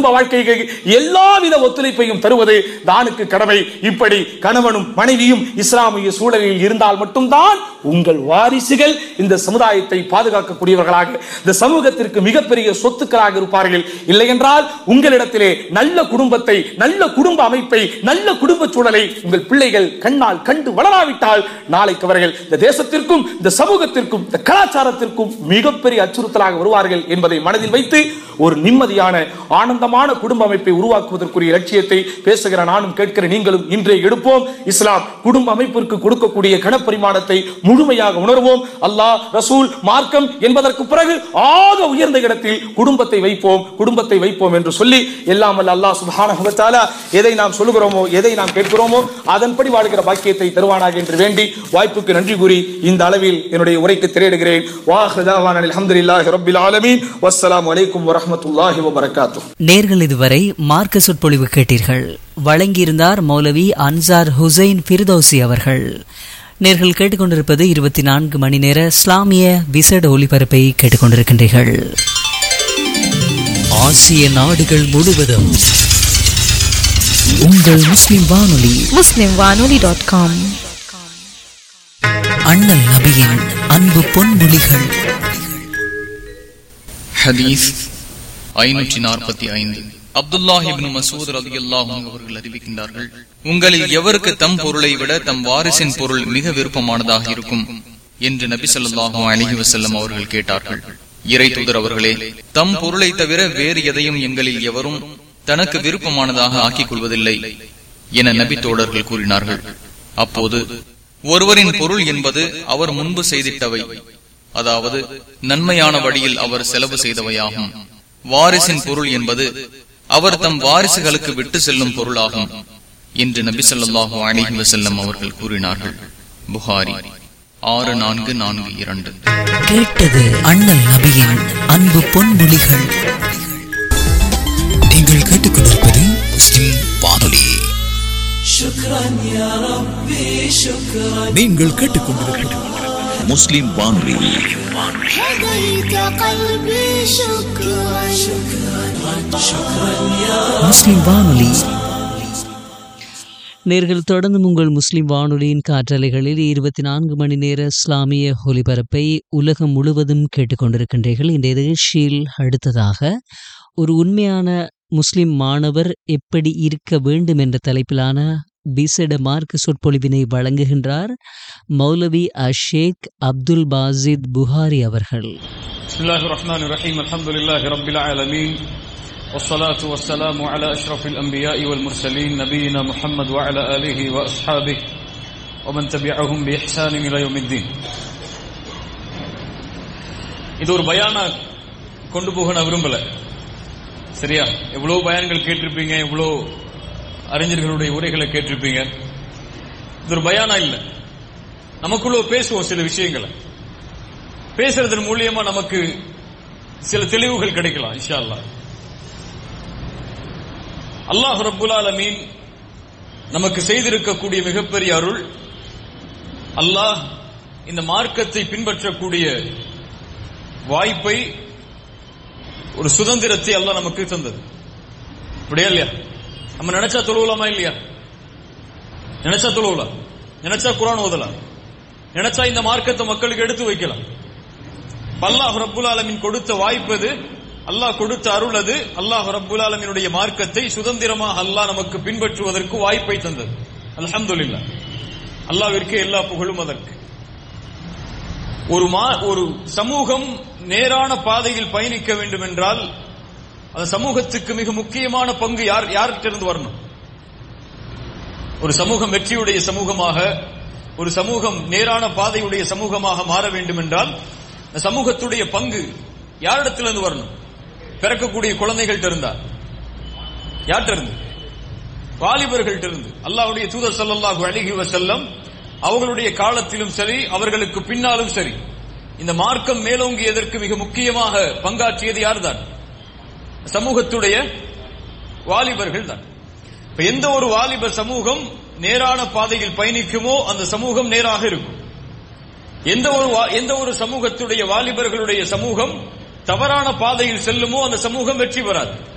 குடும்ப வாழ்க்கைக்கு எல்லாவித ஒத்துழைப்பையும் தருவது தானுக்கு கடமை இப்படி கணவனும் மனைவியும் இஸ்லாமிய சூழலில் இருந்தால் மட்டும்தான் உங்கள் வாரிசுகள் இந்த சமுதாயத்தை பாதுகாக்கக்கூடியவர்களாக இந்த சமூகத்திற்கு மிகப்பெரிய சொத்துக்களாக இருப்பார்கள் இல்லை என்றால் உங்களிடத்திலே நல்ல குடும்பத்தை நல்ல குடும்ப அமைப்பை நல்ல குடும்ப சூழலை உங்கள் பிள்ளைகள் கண்ணால் கண்டு வளராவிட்டால் நாளைக்கு அவர்கள் இந்த தேசத்திற்கும் இந்த சமூகத்திற்கும் இந்த கலாச்சாரத்திற்கும் மிகப்பெரிய அச்சுறுத்தலாக வருவார்கள் என்பதை மனதில் வைத்து ஒரு நிம்மதியான ஆனந்தமான குடும்ப அமைப்பை உருவாக்குவதற்குரிய லட்சியத்தை பேசுகிற நானும் கேட்கிற நீங்களும் இன்றே எடுப்போம் இஸ்லாம் குடும்ப அமைப்பிற்கு கொடுக்கக்கூடிய கணப்பரிமாணத்தை முழுமையாக உணர்வோம் அல்லாஹ் ரசூல் மார்க்கம் என்பதற்கு பிறகு ஆக உயர்ந்த இடத்தில் குடும்பத்தை வைப்போம் குடும்பத்தை வைப்போம் என்று சொல்லி எல்லாம் வல்ல அல்லாஹ் சுப்ஹானஹு வ தஆலா எதை நாம் சொல்லுகிறோமோ எதை நாம் கேட்கிறோமோ அதன்படி வாழ்கிற பாக்கியத்தை தருவானாக என்று வேண்டி வாய்ப்புக்கு நன்றி கூறி இந்த அளவில் என்னுடைய உரைக்கு திரையிடுகிறேன் வாஹிரு தாவான அல்ஹம்துலில்லாஹி ரப்பில் ஆலமீன் வஸ்ஸலாமு அலைக்கும் வரஹ்மத்துல்லாஹி வபரகாத்துஹு நேர்கள் இதுவரை மார்க்க சொற்பொழிவு கேட்டீர்கள் வழங்கியிருந்தார் மௌலவி அன்சார் ஹுசைன் ஃபிர்தௌசி அவர்கள் நேர்கள் கேட்டுக்கொண்டிருப்பது இருபத்தி நான்கு மணி நேர இஸ்லாமிய விசேட ஒலிபரப்பை கேட்டுக்கொண்டிருக்கின்றீர்கள் ஆசிய நாடுகள் முழுவதும் உங்கள் முஸ்லிம் வானொலி muslimwanoli.com அண்ணல் நபியின் அன்பு பொன்மொழிகள் ஹதீஸ் ஐநூற்றி நாற்பத்தி ஐந்து அப்துல்லாஹிபின் மசூத் ரதி அவர்கள் அறிவிக்கின்றார்கள் உங்களில் எவருக்கு தம் பொருளை விட தம் வாரிசின் பொருள் மிக விருப்பமானதாக இருக்கும் என்று நபி ஸல்லல்லாஹு அலைஹி வஸல்லம் அவர்கள் கேட்டார்கள் இறை தூதர் அவர்களே தம் பொருளை தவிர வேறு எதையும் எங்களில் எவரும் தனக்கு விருப்பமானதாக ஆக்கிக் கொள்வதில்லை என நபி தோழர்கள் கூறினார்கள் அப்போது ஒருவரின் பொருள் என்பது அவர் முன்பு செய்திட்டவை அதாவது நன்மையான வழியில் அவர் செலவு செய்தவையாகும் வாரிசின் பொருள் என்பது அவர் தம் வாரிசுகளுக்கு விட்டு செல்லும் பொருளாகும் என்று நபி ஸல்லல்லாஹு அலைஹி வஸல்லம் அவர்கள் கூறினார்கள் புகாரி ஆறு நான்கு நான்கு இரண்டு கேட்டது அண்ணல் நபியின் அன்பு பொன்மொழிகள் நீங்கள் கேட்டுக்கொண்டிருப்பது முஸ்லிம் வானொலி நீங்கள் கேட்டுக்கொண்டிருப்பது முஸ்லிம் வானொலி هديت قلبي شكرا முஸ்லிம் வானொலி நேர்கள் தொடர்ந்து உங்கள் முஸ்லிம் வானொலியின் காற்றலைகளில் இருபத்தி நான்கு மணி நேர இஸ்லாமிய ஒலிபரப்பை உலகம் முழுவதும் கேட்டுக்கொண்டிருக்கின்றீர்கள் இந்த நிகழ்ச்சியில் அடுத்ததாக ஒரு உண்மையான முஸ்லிம் மாணவர் எப்படி இருக்க வேண்டும் என்ற தலைப்பிலான விசேட மார்க்க சொற்பொழிவினை வழங்குகின்றார் மௌலவி அஷேக் அப்துல் பாசித் புகாரி அவர்கள் بسم الله الرحمن الرحيم الحمد لله رب العالمين والصلاة والسلام على أشرف الأنبياء والمرسلين نبينا محمد وعلى آله وأصحابه ومن تبعهم بإحسان إلى يوم الدين இது ஒரு பயானா கொண்டு போக நான் விரும்பல சரியா எவ்வளவு பயான்கள் கேட்டிருப்பீங்க எவ்வளோ அறிஞர்களுடைய உரைகளை கேட்டிருப்பீங்க இது ஒரு பயானா இல்ல நமக்குள்ள பேசுவோம் சில விஷயங்களை பேசுறதன் மூலியமா நமக்கு சில தெளிவுகள் கிடைக்கலாம் இன்ஷா அல்லாஹ் அல்லாஹ் ரப்புல் ஆலமீன் நமக்கு செய்திருக்கக்கூடிய மிகப்பெரிய அருள் அல்லாஹ் இந்த மார்க்கத்தை பின்பற்றக்கூடிய வாய்ப்பை ஒரு சுதந்திரத்தை அல்லாஹ் நமக்கு தந்தது அப்படியா இல்லையா நம்ம நினைச்சா தொழுவலாமா இல்லையா நினைச்சா தொழுவலாம் நினைச்சா குரான் ஓதலாம் நினைச்சா இந்த மார்க்கத்தை மக்களுக்கு எடுத்து வைக்கலாம் அல்லாஹ் ரப்புல் ஆலமின் கொடுத்த வாய்ப்பு அது அல்லாஹ் கொடுத்த அருள் அது அல்லாஹ் ரப்புல் ஆலமினுடைய மார்க்கத்தை சுதந்திரமாக அல்லாஹ் நமக்கு பின்பற்றுவதற்கு வாய்ப்பை தந்தது அல்ஹம்துலில்லாஹ் அல்லாஹ்விற்கு எல்லா புகழும் அதற்கு ஒரு மா ஒரு சமூகம் நேரான பாதையில் பயணிக்க வேண்டும் என்றால் அந்த சமூகத்துக்கு மிக முக்கியமான பங்கு யார் யார்கிட்ட வரணும் ஒரு சமூகம் வெற்றியுடைய சமூகமாக ஒரு சமூகம் நேரான பாதையுடைய சமூகமாக மாற வேண்டும் என்றால் இந்த சமூகத்துடைய பங்கு யாரிடத்திலிருந்து வரணும் பிறக்கக்கூடிய குழந்தைகள்ட்ட இருந்தா யார்கிட்ட இருந்து வாலிபர்கள்ட்ட இருந்து அல்லாஹ்வுடைய தூதர் ஸல்லல்லாஹு அலைஹி வஸல்லம் அவர்களுடைய காலத்திலும் சரி அவர்களுக்கு பின்னாலும் சரி இந்த மார்க்கம் மேலோங்கியதற்கு மிக முக்கியமாக பங்காற்றியது யார்தான் சமூகத்துடைய வாலிபர்கள் தான் இப்ப எந்த ஒரு வாலிப சமூகம் நேரான பாதையில் பயணிக்குமோ அந்த சமூகம் நேராக இருக்கும் எந்த ஒரு வா- எந்த ஒரு சமூகத்துடைய வாலிபர்களுடைய சமூகம் தவறான பாதையில் செல்லுமோ அந்த சமூகம் வெற்றி பெறாது